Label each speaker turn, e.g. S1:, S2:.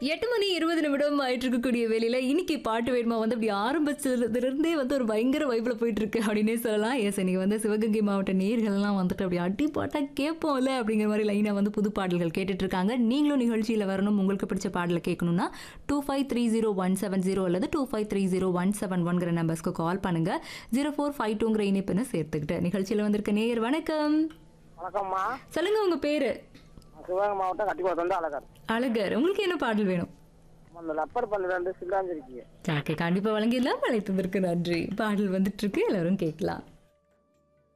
S1: எட்டு மணி இருபது நிமிடம் ஆயிட்டு இருக்கக்கூடிய வேலையில இன்னைக்கு பாட்டு வேணுமா வந்து அப்படி ஆரம்பிச்சதுல இருந்தே வந்து ஒரு பயங்கர வைப்பில் போயிட்டு இருக்கு அப்படின்னே சொல்லலாம் எஸ் இன்னைக்கு வந்து சிவகங்கை மாவட்ட நேர்கள்லாம் வந்துட்டு அப்படி அடி பாட்டா கேட்போம்ல அப்படிங்கிற மாதிரி லைனாக வந்து புது பாடல்கள் கேட்டுட்டு இருக்காங்க நீங்களும் நிகழ்ச்சியில் வரணும் உங்களுக்கு பிடிச்ச பாடலை கேட்கணும்னா two five three zero one seven zero அல்லது two five three zero one seven ஒன்கிற நம்பர்ஸ்க்கு கால் பண்ணுங்க ஜீரோ ஃபோர் ஃபைவ் டூங்கிற இணைப்புன்னு சேர்த்துக்கிட்டு நிகழ்ச்சியில் வந்திருக்க நேயர் வணக்கம்
S2: வணக்கம்மா
S1: சொல்லுங்க உங்க பேரு
S2: நான் சிவகங்கை மாவட்டம் கட்டிக்குளத்து வந்து அழகர்
S1: அழகர் உங்களுக்கு என்ன பாடல் வேணும்
S2: அந்த லப்பர் பல்லு ரெண்டு சில்லாஞ்சிருக்கீங்க
S1: ஓகே கண்டிப்பாக வழங்கிடலாம் அழைத்ததற்கு நன்றி பாடல் வந்துட்டு இருக்கு எல்லாரும் கேட்கலாம்